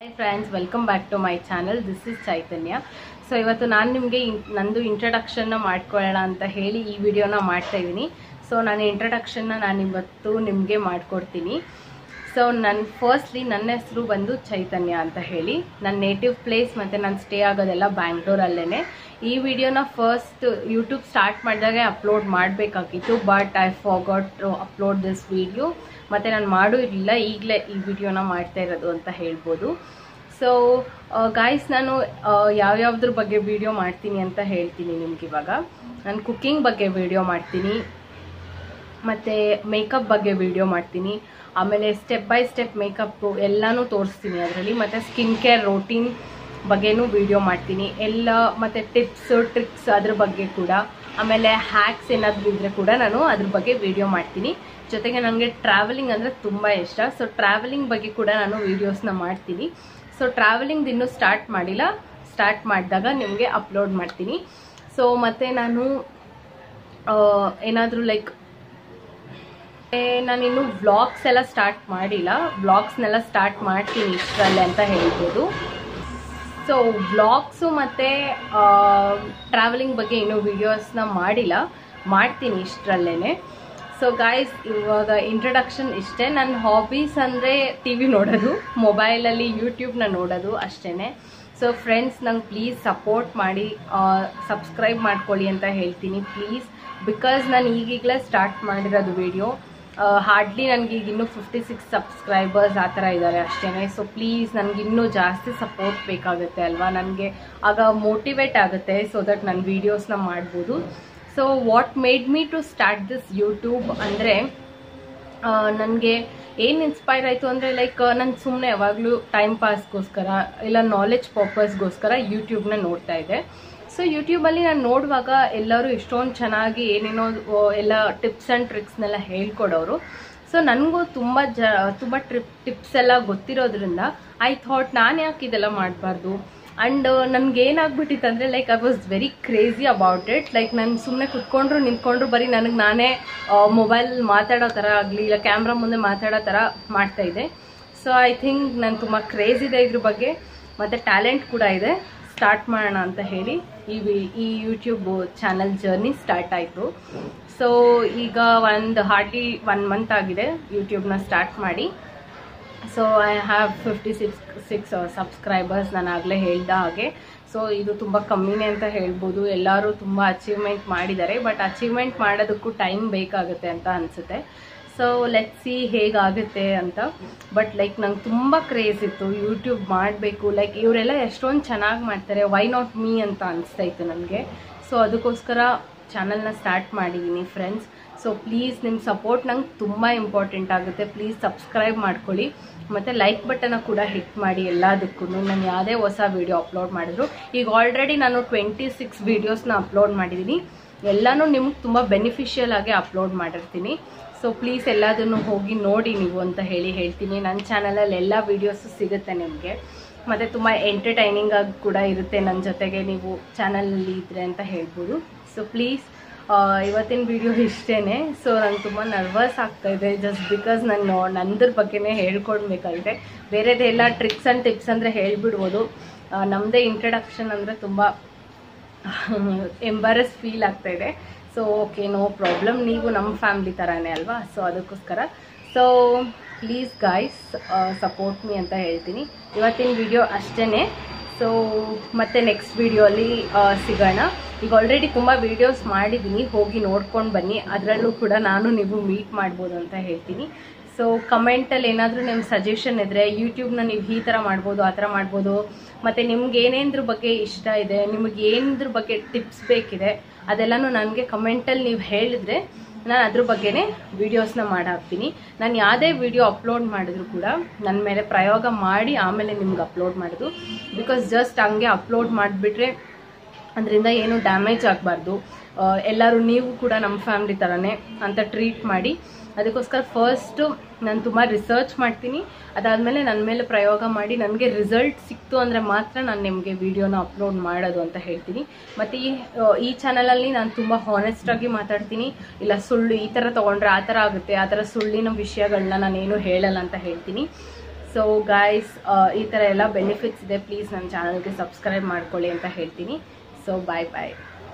hi friends welcome back to my channel this is Chaitanya so ಇವತ್ತು ನಾನು ನಿಮಗೆ ನಂದು ಇಂಟ್ರಡಕ್ಷನ್ನ ಮಾಡ್ಕೊಳ್ಳೋಣ ಅಂತ ಹೇಳಿ ಈ ವಿಡಿಯೋನ ಮಾಡ್ತಾ ಇದ್ದೀನಿ ಸೊ ನಾನು ಇಂಟ್ರಡಕ್ಷನ್ನ ನಾನು ಇವತ್ತು ನಿಮಗೆ ಮಾಡಿಕೊಡ್ತೀನಿ ಸೊ ನನ್ನ ಫಸ್ಟ್ಲಿ ನನ್ನ ಹೆಸರು ಬಂದು ಚೈತನ್ಯ ಅಂತ ಹೇಳಿ ನನ್ನ ನೇಟಿವ್ ಪ್ಲೇಸ್ ಮತ್ತು ನಾನು ಸ್ಟೇ ಆಗೋದೆಲ್ಲ ಬ್ಯಾಂಗ್ಳೂರಲ್ಲೇ ಈ ವಿಡಿಯೋನ ಫಸ್ಟ್ ಯೂಟ್ಯೂಬ್ ಸ್ಟಾರ್ಟ್ ಮಾಡಿದಾಗೆ ಅಪ್ಲೋಡ್ ಮಾಡಬೇಕಾಗಿತ್ತು but I forgot to upload this video ಮತ್ತು ನಾನು ಮಾಡೂ ಇರಲಿಲ್ಲ ಈಗಲೇ ಈ ವಿಡಿಯೋನ ಮಾಡ್ತಾ ಇರೋದು ಅಂತ ಹೇಳ್ಬೋದು ಸೊ ಗಾಯ್ಸ್ ನಾನು ಆ, ಯಾವ್ಯಾವ್ದ್ರ ಬಗ್ಗೆ ವಿಡಿಯೋ ಮಾಡ್ತೀನಿ ಅಂತ ಹೇಳ್ತೀನಿ ನಿಮ್ಗೆ ಇವಾಗ ನಾನು ಕುಕ್ಕಿಂಗ್ ಬಗ್ಗೆ ವಿಡಿಯೋ ಮಾಡ್ತೀನಿ ಮತ್ತು ಮೇಕಪ್ ಬಗ್ಗೆ ವಿಡಿಯೋ ಮಾಡ್ತೀನಿ ಆಮೇಲೆ ಸ್ಟೆಪ್ ಬೈ ಸ್ಟೆಪ್ ಮೇಕಪ್ಪು ಎಲ್ಲನೂ ತೋರಿಸ್ತೀನಿ ಅದರಲ್ಲಿ ಮತ್ತು ಸ್ಕಿನ್ ಕೇರ್ ರೋಟೀನ್ ಬಗ್ಗೆನೂ ವಿಡಿಯೋ ಮಾಡ್ತೀನಿ ಎಲ್ಲ ಮತ್ತು ಟಿಪ್ಸ್ ಟ್ರಿಕ್ಸ್ ಅದ್ರ ಬಗ್ಗೆ ಕೂಡ ಆಮೇಲೆ ಹ್ಯಾಕ್ಸ್ ಏನಾದರೂ ಇದ್ದರೆ ಕೂಡ ನಾನು ಅದ್ರ ಬಗ್ಗೆ ವಿಡಿಯೋ ಮಾಡ್ತೀನಿ ಜೊತೆಗೆ ನನಗೆ ಟ್ರಾವೆಲಿಂಗ್ ಅಂದರೆ ತುಂಬ ಇಷ್ಟ ಸೊ ಟ್ರಾವೆಲಿಂಗ್ ಬಗ್ಗೆ ಕೂಡ ನಾನು ವೀಡಿಯೋಸ್ನ ಮಾಡ್ತೀನಿ ಸೊ ಟ್ರಾವೆಲಿಂಗ್ ಇನ್ನೂ ಸ್ಟಾರ್ಟ್ ಮಾಡಿಲ್ಲ ಸ್ಟಾರ್ಟ್ ಮಾಡಿದಾಗ ನಿಮಗೆ ಅಪ್ಲೋಡ್ ಮಾಡ್ತೀನಿ ಸೊ ಮತ್ತು ನಾನು ಏನಾದರೂ ಲೈಕ್ ನಾನಿನ್ನು ವ್ಲಾಗ್ಸ್ ಎಲ್ಲ ಸ್ಟಾರ್ಟ್ ಮಾಡಿಲ್ಲ ವ್ಲಾಗ್ಸ್ನೆಲ್ಲ ಸ್ಟಾರ್ಟ್ ಮಾಡ್ತೀನಿ ಇಷ್ಟರಲ್ಲೇ ಅಂತ ಹೇಳ್ಬೋದು ಸೊ ವ್ಲಾಗ್ಸು ಮತ್ತು ಟ್ರಾವೆಲಿಂಗ್ ಬಗ್ಗೆ ಇನ್ನೂ ವೀಡಿಯೋಸ್ನ ಮಾಡಿಲ್ಲ ಮಾಡ್ತೀನಿ ಇಷ್ಟರಲ್ಲೇ ಸೊ ಗಾಯ್ಸ್ ಇವಾಗ ಇಂಟ್ರಡಕ್ಷನ್ ಇಷ್ಟೇ ನನ್ನ ಹಾಬೀಸ್ ಅಂದರೆ ಟಿ ವಿ ನೋಡೋದು ಮೊಬೈಲಲ್ಲಿ ಯೂಟ್ಯೂಬ್ನ ನೋಡೋದು ಅಷ್ಟೇ ಸೊ ಫ್ರೆಂಡ್ಸ್ ನಂಗೆ ಪ್ಲೀಸ್ ಸಪೋರ್ಟ್ ಮಾಡಿ ಸಬ್ಸ್ಕ್ರೈಬ್ ಮಾಡ್ಕೊಳ್ಳಿ ಅಂತ ಹೇಳ್ತೀನಿ ಪ್ಲೀಸ್ ಬಿಕಾಸ್ ನಾನು ಈಗೀಗಲೇ ಸ್ಟಾರ್ಟ್ ಮಾಡಿರೋದು ವಿಡಿಯೋ ಹಾರ್ಡ್ಲಿ ನನಗೆ ಈಗ ಇನ್ನೂ ಫಿಫ್ಟಿ ಸಿಕ್ಸ್ ಸಬ್ಸ್ಕ್ರೈಬರ್ಸ್ ಆ ಥರ ಇದ್ದಾರೆ ಅಷ್ಟೇ ಸೊ ಪ್ಲೀಸ್ ನನಗೆ ಇನ್ನೂ ಜಾಸ್ತಿ ಸಪೋರ್ಟ್ ಬೇಕಾಗುತ್ತೆ ಅಲ್ವಾ ನನಗೆ ಆಗ ಮೋಟಿವೇಟ್ ಆಗುತ್ತೆ ಸೊ ದಟ್ ನಾನು ವೀಡಿಯೋಸ್ನ ಮಾಡ್ಬೋದು so what made me to start this YouTube ಅಂದರೆ ನನಗೆ ಏನು ಇನ್ಸ್ಪೈರ್ ಆಯಿತು ಅಂದರೆ ಲೈಕ್ ನಾನು ಸುಮ್ಮನೆ ಯಾವಾಗಲೂ ಟೈಮ್ ಪಾಸ್ಗೋಸ್ಕರ ಇಲ್ಲ ನಾಲೆಜ್ ಪರ್ಪಸ್ಗೋಸ್ಕರ ಯೂಟ್ಯೂಬ್ನ ನೋಡ್ತಾ ಇದ್ದೆ ಸೊ ಯೂಟ್ಯೂಬಲ್ಲಿ ನಾನು ನೋಡುವಾಗ ಎಲ್ಲರೂ ಇಷ್ಟೊಂದು ಚೆನ್ನಾಗಿ ಏನೇನೋ ಆ, ಎಲ್ಲ ಟಿಪ್ಸ್ ಆ್ಯಂಡ್ ಟ್ರಿಕ್ಸ್ನೆಲ್ಲ ಹೇಳ್ಕೊಡೋರು ಸೊ ನನಗೂ ತುಂಬ ಜ ತುಂಬ ಟ್ರಿಪ್ ಟಿಪ್ಸ್ ಎಲ್ಲ ಗೊತ್ತಿರೋದ್ರಿಂದ ಐ ಥಾಟ್ ನಾನು ಯಾಕೆ ಇದೆಲ್ಲ ಮಾಡಬಾರ್ದು ಆ್ಯಂಡ್ ನನಗೆ ಏನಾಗ್ಬಿಟ್ಟಿತ್ತು ಅಂದರೆ like I was very crazy about it like ನಾನು ಸುಮ್ಮನೆ ಕುತ್ಕೊಂಡ್ರು ನಿಂತ್ಕೊಂಡ್ರು ಬರೀ ನನಗೆ ನಾನೇ ಮೊಬೈಲ್ ಮಾತಾಡೋ ಥರ ಆಗಲಿ ಇಲ್ಲ ಕ್ಯಾಮ್ರಾ ಮುಂದೆ ಮಾತಾಡೋ ಥರ ಮಾಡ್ತಾಯಿದ್ದೆ ಸೊ ಐ ಥಿಂಕ್ ನಾನು ತುಂಬ ಕ್ರೇಜ್ ಇದೆ ಇದ್ರ ಬಗ್ಗೆ ಮತ್ತು ಟ್ಯಾಲೆಂಟ್ ಕೂಡ ಇದೆ ಸ್ಟಾರ್ಟ್ ಮಾಡೋಣ ಅಂತ ಹೇಳಿ ಈ ವಿ- ಈ ಯೂಟ್ಯೂಬ್ ಚಾನಲ್ ಜರ್ನಿ ಸ್ಟಾರ್ಟ್ ಆಯಿತು ಸೊ ಈಗ ಒಂದು ಹಾರ್ಡ್ಲಿ ಒನ್ ಮಂತ್ ಆಗಿದೆ ಯೂಟ್ಯೂಬ್ನ ಸ್ಟಾರ್ಟ್ ಮಾಡಿ so I have fifty six six subscribers ನಾನು ಆಗಲೇ ಹೇಳ್ದ ಹಾಗೆ ಸೊ ಇದು ತುಂಬ ಕಮ್ಮಿನೇ ಅಂತ ಹೇಳ್ಬೋದು ಎಲ್ಲರೂ ತುಂಬ ಅಚೀವ್ಮೆಂಟ್ ಮಾಡಿದ್ದಾರೆ ಬಟ್ ಅಚೀವ್ಮೆಂಟ್ ಮಾಡೋದಕ್ಕೂ ಟೈಮ್ ಬೇಕಾಗುತ್ತೆ ಅಂತ ಅನಿಸುತ್ತೆ ಸೊ ಲೆಟ್ ಸಿ ಹೇಗಾಗುತ್ತೆ ಅಂತ ಬಟ್ ಲೈಕ್ ನಂಗೆ ತುಂಬ ಕ್ರೇಜ್ ಇತ್ತು ಯೂಟ್ಯೂಬ್ ಮಾಡಬೇಕು ಲೈಕ್ ಇವರೆಲ್ಲ ಎಷ್ಟೊಂದು ಚೆನ್ನಾಗಿ ಮಾಡ್ತಾರೆ ವೈ ನಾಟ್ ಮೀ ಅಂತ ಅನಿಸ್ತಾ ಇತ್ತು ನನಗೆ ಸೊ ಅದಕ್ಕೋಸ್ಕರ ಚಾನಲ್ನ ಸ್ಟಾರ್ಟ್ ಮಾಡಿದ್ದೀನಿ ಫ್ರೆಂಡ್ಸ್ ಸೊ ಪ್ಲೀಸ್ ನಿಮ್ಮ ಸಪೋರ್ಟ್ ನಂಗೆ ತುಂಬ ಇಂಪಾರ್ಟೆಂಟ್ ಆಗುತ್ತೆ ಪ್ಲೀಸ್ ಸಬ್ಸ್ಕ್ರೈಬ್ ಮಾಡ್ಕೊಳ್ಳಿ ಮತ್ತು ಲೈಕ್ ಬಟನ್ನ ಕೂಡ ಹಿಟ್ ಮಾಡಿ ಎಲ್ಲದಕ್ಕೂ ನಾನು ಯಾವುದೇ ಹೊಸ ವೀಡಿಯೋ ಅಪ್ಲೋಡ್ ಮಾಡಿದ್ರು ಈಗ ಆಲ್ರೆಡಿ ನಾನು ಟ್ವೆಂಟಿ ಸಿಕ್ಸ್ ವೀಡಿಯೋಸ್ನ ಅಪ್ಲೋಡ್ ಮಾಡಿದ್ದೀನಿ ಎಲ್ಲನೂ ನಿಮ್ಗೆ ತುಂಬ ಬೆನಿಫಿಷಿಯಲ್ ಆಗಿ ಅಪ್ಲೋಡ್ ಮಾಡಿರ್ತೀನಿ ಸೊ ಪ್ಲೀಸ್ ಎಲ್ಲದನ್ನು ಹೋಗಿ ನೋಡಿ ನೀವು ಅಂತ ಹೇಳಿ ಹೇಳ್ತೀನಿ ನನ್ನ ಚಾನಲಲ್ಲಿ ಎಲ್ಲ ವೀಡಿಯೋಸು ಸಿಗುತ್ತೆ ನಿಮಗೆ ಮತ್ತು ತುಂಬ ಎಂಟರ್ಟೈನಿಂಗ್ ಆಗಿ ಕೂಡ ಇರುತ್ತೆ ನನ್ನ ಜೊತೆಗೆ ನೀವು ಚಾನಲಲ್ಲಿ ಇದ್ದರೆ ಅಂತ ಹೇಳ್ಬೋದು ಸೊ ಪ್ಲೀಸ್ ಇವತ್ತಿನ ವಿಡಿಯೋ ಇಷ್ಟೇ ಸೊ ನಂಗೆ ತುಂಬ ನರ್ವಸ್ ಆಗ್ತಾಯಿದೆ ಜಸ್ಟ್ ಬಿಕಾಸ್ ನಾನು ನಂದ್ರ ಬಗ್ಗೆನೇ ಹೇಳ್ಕೊಡ್ಬೇಕಾಗಿದೆ ಬೇರೆದೆಲ್ಲ ಟ್ರಿಕ್ಸ್ ಆ್ಯಂಡ್ ಟಿಪ್ಸ್ ಅಂದರೆ ಹೇಳ್ಬಿಡ್ಬೋದು ಆ, ನಮ್ಮದೇ ಇಂಟ್ರಡಕ್ಷನ್ ಅಂದರೆ ತುಂಬ ಎಂಬಾರಸ್ ಫೀಲ್ ಆಗ್ತಾ ಇದೆ ಸೊ ಓಕೆ ನೋ ಪ್ರಾಬ್ಲಮ್ ನೀವು ನಮ್ಮ ಫ್ಯಾಮ್ಲಿ ಥರನೇ ಅಲ್ವಾ ಸೊ ಅದಕ್ಕೋಸ್ಕರ so please guys support me ಅಂತ ಹೇಳ್ತೀನಿ ಇವತ್ತಿನ ವಿಡಿಯೋ ಅಷ್ಟೇ ಸೊ ಮತ್ತೆ ನೆಕ್ಸ್ಟ್ ವಿಡಿಯೋಲಿ ಸಿಗೋಣ ಈಗ ಆಲ್ರೆಡಿ ತುಂಬ ವೀಡಿಯೋಸ್ ಮಾಡಿದ್ದೀನಿ ಹೋಗಿ ನೋಡ್ಕೊಂಡು ಬನ್ನಿ ಅದರಲ್ಲೂ ಕೂಡ ನಾನು ನೀವು ಮೀಟ್ ಮಾಡ್ಬೋದು ಅಂತ ಹೇಳ್ತೀನಿ ಸೊ ಕಮೆಂಟಲ್ಲಿ ಏನಾದರೂ ನಿಮ್ಮ ಸಜೆಷನ್ ಇದ್ದರೆ ಯೂಟ್ಯೂಬ್ನ ನೀವು ಈ ಥರ ಮಾಡ್ಬೋದು ಆ ಥರ ಮಾಡ್ಬೋದು ಮತ್ತು ನಿಮ್ಗೆ ಏನೇಂದ್ರ ಬಗ್ಗೆ ಇಷ್ಟ ಇದೆ ನಿಮಗೆ ಏನ್ದ್ರ ಬಗ್ಗೆ ಟಿಪ್ಸ್ ಬೇಕಿದೆ ಅದೆಲ್ಲನೂ ನನಗೆ ಕಮೆಂಟಲ್ಲಿ ನೀವು ಹೇಳಿದ್ರೆ ನಾನು ಅದ್ರ ಬಗ್ಗೆನೇ ವೀಡಿಯೋಸ್ನ ಮಾಡಾಕ್ತೀನಿ ನಾನು ಯಾವುದೇ ವಿಡಿಯೋ ಅಪ್ಲೋಡ್ ಮಾಡಿದ್ರು ಕೂಡ ನನ್ನ ಮೇಲೆ ಪ್ರಯೋಗ ಮಾಡಿ ಆಮೇಲೆ ನಿಮ್ಗೆ ಅಪ್ಲೋಡ್ ಮಾಡೋದು ಬಿಕಾಸ್ ಜಸ್ಟ್ ಹಂಗೆ ಅಪ್ಲೋಡ್ ಮಾಡಿಬಿಟ್ರೆ ಅದರಿಂದ ಏನು ಡ್ಯಾಮೇಜ್ ಆಗಬಾರ್ದು ಎಲ್ಲರೂ ನೀವು ಕೂಡ ನಮ್ಮ ಫ್ಯಾಮ್ಲಿ ಥರನೇ ಅಂತ ಟ್ರೀಟ್ ಮಾಡಿ ಅದಕ್ಕೋಸ್ಕರ ಫಸ್ಟು ನಾನು ತುಂಬ ರಿಸರ್ಚ್ ಮಾಡ್ತೀನಿ ಅದಾದಮೇಲೆ ನನ್ನ ಮೇಲೆ ಪ್ರಯೋಗ ಮಾಡಿ ನನಗೆ ರಿಸಲ್ಟ್ ಸಿಕ್ತು ಅಂದರೆ ಮಾತ್ರ ನಾನು ನಿಮಗೆ ವಿಡಿಯೋನ ಅಪ್ಲೋಡ್ ಮಾಡೋದು ಅಂತ ಹೇಳ್ತೀನಿ ಮತ್ತು ಈ ಆ, ಈ ಚಾನಲಲ್ಲಿ ನಾನು ತುಂಬ ಹಾನೆಸ್ಟಾಗಿ ಮಾತಾಡ್ತೀನಿ ಇಲ್ಲ ಸುಳ್ಳು ಈ ಥರ ತೊಗೊಂಡ್ರೆ ಆ ಥರ ಆಗುತ್ತೆ ಆ ಥರ ಸುಳ್ಳಿನ ವಿಷಯಗಳನ್ನ ನಾನೇನು ಹೇಳಲ್ಲ ಅಂತ ಹೇಳ್ತೀನಿ ಸೊ ಗಾಯ್ಸ್ ಈ ಥರ ಎಲ್ಲ ಬೆನಿಫಿಟ್ಸ್ ಇದೆ ಪ್ಲೀಸ್ ನನ್ನ ಚಾನಲ್ಗೆ ಸಬ್ಸ್ಕ್ರೈಬ್ ಮಾಡ್ಕೊಳ್ಳಿ ಅಂತ ಹೇಳ್ತೀನಿ ಸೊ ಬಾಯ್ ಬಾಯ್